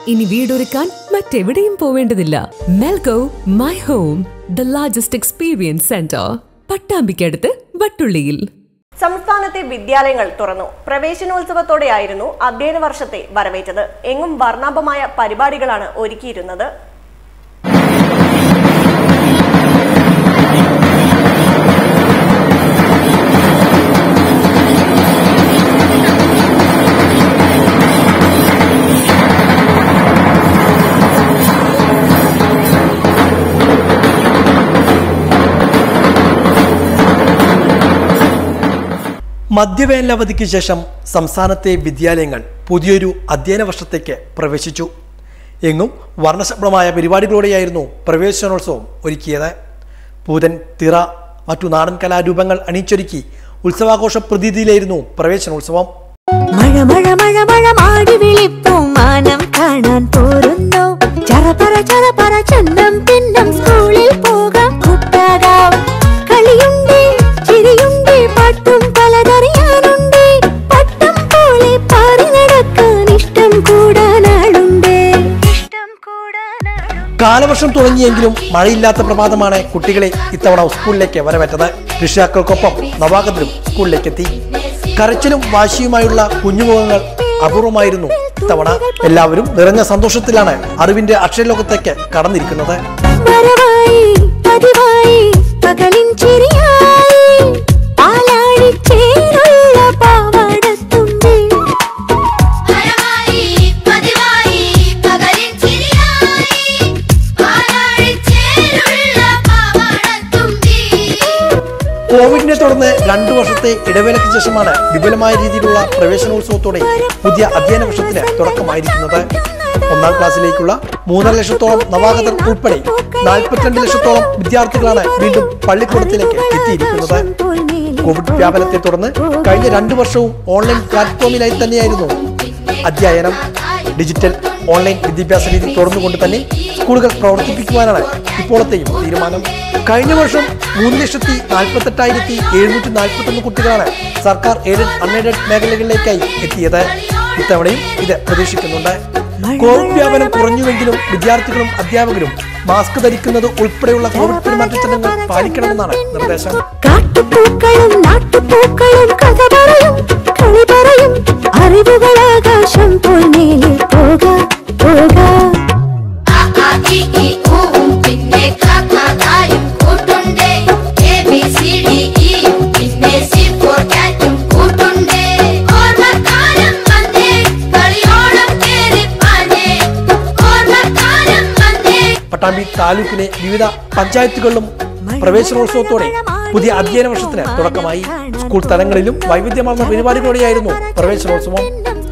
ഇനി വീടൊരുക്കാൻ മറ്റെവിടെയും പോവേണ്ടതില്ല Melgo my home the largest experience centre പട്ടാമ്പിക്കടുത്ത് വട്ടുള്ളിയിൽ സംസ്ഥാനത്തെ വിദ്യാലയങ്ങൾ തുറന്നു പ്രവേശനോത്സവത്തോടെയായിരുന്നു അധ്യയന വർഷത്തെ വരവേറ്റത് എങ്ങും വർണ്ണാഭമായ പരിപാടികളാണ് ഒരുക്കിയിരുന്നത് മധ്യവേനലവധിക്ക് ശേഷം സംസ്ഥാനത്തെ വിദ്യാലയങ്ങൾ പുതിയൊരു അധ്യയന വർഷത്തേക്ക് പ്രവേശിച്ചു എങ്ങും വർണ്ണശബ്ദമായ പരിപാടികളോടെയായിരുന്നു പ്രവേശനോത്സവം ഒരുക്കിയത് പൂതൻ തിറ മറ്റു നാടൻ കലാരൂപങ്ങൾ അണിയിച്ചൊരുക്കി ഉത്സവാഘോഷ പ്രതീതിയിലായിരുന്നു പ്രവേശനോത്സവം മഴ മഴ മഴ മഴ മാടി വിളിപ്പും മാനം കാണാൻ പോരുന്നു ചറപറ ചറപറ ചന്നം പിന്നം സ്കൂളിൽ പോകാം കൂട്ടാകാം കളിയുണ്ട് ചിരിയുണ്ട് പാട്ടും പലതറിയാനുണ്ട് പട്ടം പോലെ പാറി നടക്കാൻ ഇഷ്ടം കൂടാനാളുണ്ട് ഇഷ്ടം കൂടാനാളുണ്ട് കാലവർഷം തുടങ്ങിയെങ്കിലും മഴയില്ലാത്ത പ്രഭാതമാണ് കുട്ടികളെ ഇത്തവണ സ്കൂളിലേക്ക് വരവേറ്റത് രക്ഷിതാക്കൾക്കൊപ്പം നവാഗതരും സ്കൂളിലേക്ക് എത്തി കരച്ചിലും വാശിയുമായുള്ള കുഞ്ഞുമുഖങ്ങൾ അപൂർവമായിരുന്നു ഇത്തവണ എല്ലാവരും നിറഞ്ഞ സന്തോഷത്തിലാണ് അറിവിന്റെ അക്ഷരലോകത്തേക്ക് കടന്നിരിക്കുന്നത് വരവായി പതിവായി പകലിൻ ചിരിയായി പാലാഴിച്ചേരുള്ള പാവാടത്തുമ്പി പരമായി പതിവായി പകലിൻ ചിരിയായി പാലാഴിച്ചേലുള്ള പാവാടത്തുമ്പി കോവിഡിനെ തുടർന്ന് രണ്ടു വർഷത്തെ ഇടവേളയ്ക്ക് ശേഷമാണ് വിപുലമായ രീതിയിലുള്ള പ്രവേശനോത്സവത്തോടെ പുതിയ അധ്യയന വർഷത്തിന് തുടക്കമായിരിക്കുന്നത് ഒന്നാം ക്ലാസ്സിലേക്കുള്ള മൂന്നര ലക്ഷത്തോളം നവാഗതർ ഉൾപ്പെടെ നാൽപ്പത്തിരണ്ട് ലക്ഷത്തോളം വിദ്യാർത്ഥികളാണ് വീണ്ടും പള്ളിക്കൂടത്തിലേക്ക് എത്തിയിരിക്കുന്നത് കോവിഡ് വ്യാപനത്തെ തുടർന്ന് കഴിഞ്ഞ രണ്ടു വർഷവും ഓൺലൈൻ പ്ലാറ്റ്ഫോമിലായി തന്നെയായിരുന്നു അധ്യയനം ഡിജിറ്റൽ ഓൺലൈൻ വിദ്യാഭ്യാസ രീതി തുറന്നുകൊണ്ട് തന്നെ സ്കൂളുകൾ പ്രവർത്തിപ്പിക്കുവാനാണ് ഇപ്പോഴത്തെയും തീരുമാനം കഴിഞ്ഞ വർഷം മൂന്ന് ലക്ഷത്തി നാൽപ്പത്തെട്ടായിരത്തി എഴുന്നൂറ്റി നാൽപ്പത്തി ഒന്ന് കുട്ടികളാണ് സർക്കാർ എയ്ഡഡ് അൺഎയ്ഡഡ് മേഖലകളിലേക്കായി എത്തിയത് ഇത്തവണയും ഇത് പ്രതീക്ഷിക്കുന്നുണ്ട് കോവിഡ് വ്യാപനം കുറഞ്ഞുവെങ്കിലും വിദ്യാർത്ഥികളും അധ്യാപകരും മാസ്ക് ധരിക്കുന്നത് ഉൾപ്പെടെയുള്ള കോവിഡ് പെരുമാറ്റച്ചട്ടങ്ങൾ പാലിക്കണമെന്നാണ് നിർദ്ദേശം കാട്ടുപൂക്കളും നാട്ടുപൂക്കളും കഥ പറയും കളി പറയും അറിവുകൾ ആകാശം പോൽ മേലെ പോകാ പോകാ ആ ആ ഇ ഈ ഉ ഉം പിന്നെ ക ഖ ഖയും കൂട്ടുണ്ട് എ ബി സി ഡി ഇയും പിന്നെ സി ഫോർ കാറ്റും കൂട്ടുണ്ട് ഓർമ്മക്കാലം വന്നേ കളിയോളം കേറിപ്പാഞ്ഞേ ഓർമ്മക്കാലം വന്നേ പട്ടാമ്പി താലൂക്കിലെ വിവിധ പഞ്ചായത്തുകളിലും പ്രവേശനോത്സവത്തോടെ പുതിയ അധ്യയന വർഷത്തിന് തുടക്കമായി സ്കൂൾ തലങ്ങളിലും വൈവിധ്യമാർന്ന പരിപാടികളോടെയായിരുന്നു പ്രവേശനോത്സവം